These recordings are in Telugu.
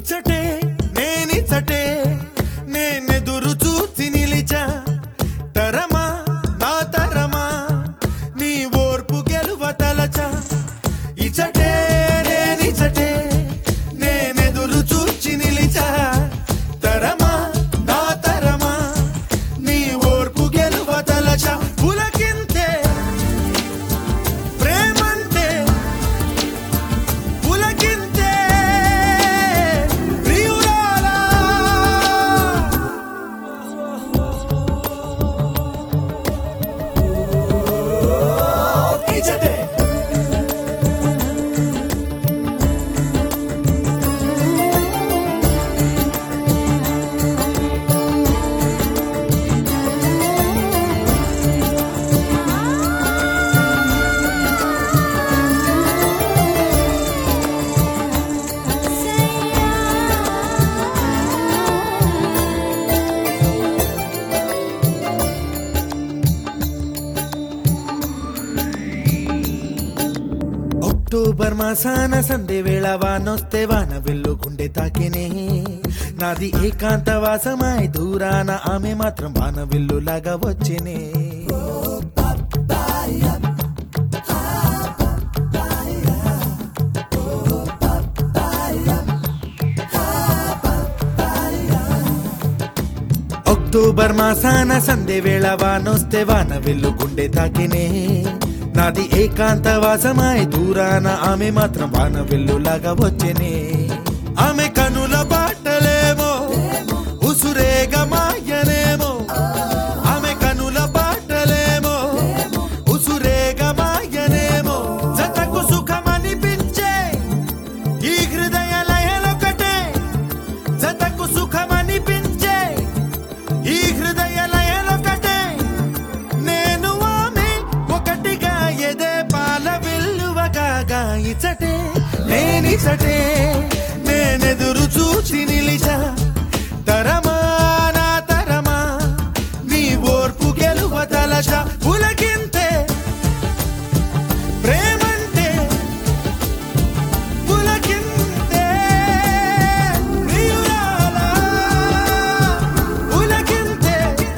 ఇచ్చటే నేనిచ్చటే నేనెదురు చూసి నిలిచా తరమా నా తరమా నీ ఓర్పు గెలువ తలచా ఇచ్చటే నేనిచ్చటే నేనెదురు చూచి నిలిచా తరమా నా తరమా నీ ఓర్పు గెలువ తలచా పులకింతే ప్రేమంటే పులకింతే ప్రియురాలా ఇచ్చటే అక్టోబర్ మాసాన సందే వేళ వానొస్తే వాన వెళ్ళు గుండె తాకినే నాది ఏకాంత వాసమాయి దూరాన ఆమె మాత్రం వాన వెల్లులాగా వచ్చినే అక్టోబర్ మాసాన సందే వేళ వానొస్తే వాన వెళ్ళు గుండె తాకినే నాది ఏకాంత వాసమాయి దూరాన ఆమె మాత్రం వాన వెల్లులాగా వచ్చేనే ఆమె కనుల బాటలేమో ఉసురేగ మాయనేమో ఆమె కనుల బాటలేమో ఉసురేగ మాయనేమో జతకు సుఖమనిపించే ఈ హృదయ లయలొకటే జతకు సుఖమనిపించే ఈ హృదయ లయలొకటే నేను ఆమె ఒకటిగా ఎదే పాల విల్లువగా ఇచ్చటే నేనిచ్చటే నేనెదురు చూసి నిలిచా తరమా నా తరమా నీ ఓర్పు గెలువ తలచ పులకింతే ప్రేమంటే పులకింతే ప్రియురాలా పులకింతే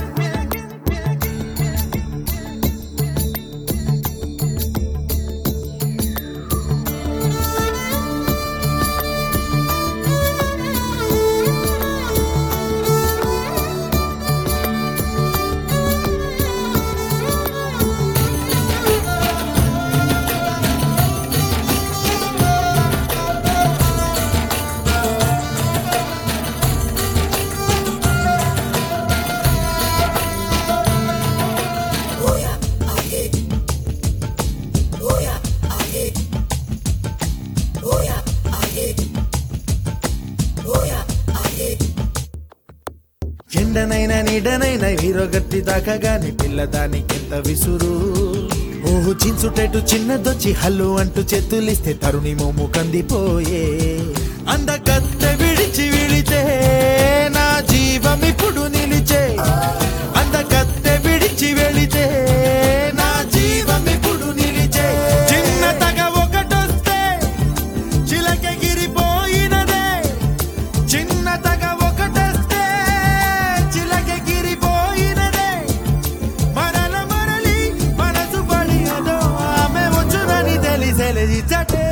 ఎండనైనా నీడనైనా వీరొగట్టి దాకాగాని పిల్లదానికింత విసురు ఓహు చించుటెటు చిన్నదొచ్చి హల్లు అంటూ చేతులిస్తే తరుణి మోము కందిపోయే అందగత్తె విడిచి విడితే నా జీవం ఇప్పుడు నిలిచే అందగత్తె విడిచి వెళితే నా జీవం ఇప్పుడు నిలిచే చిన్న తగ ఒకటొస్తే చిలకెగిరిపోయినదే చిన్న తగ ఒకటొస్తే చిలకెగిరిపోయినదే మరల మరలి మనసు పడి అదో ఆమె వచ్చునని తెలిసెలే ఇచ్చటే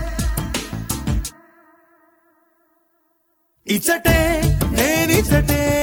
ఇచ్చటే నేనిచ్చటే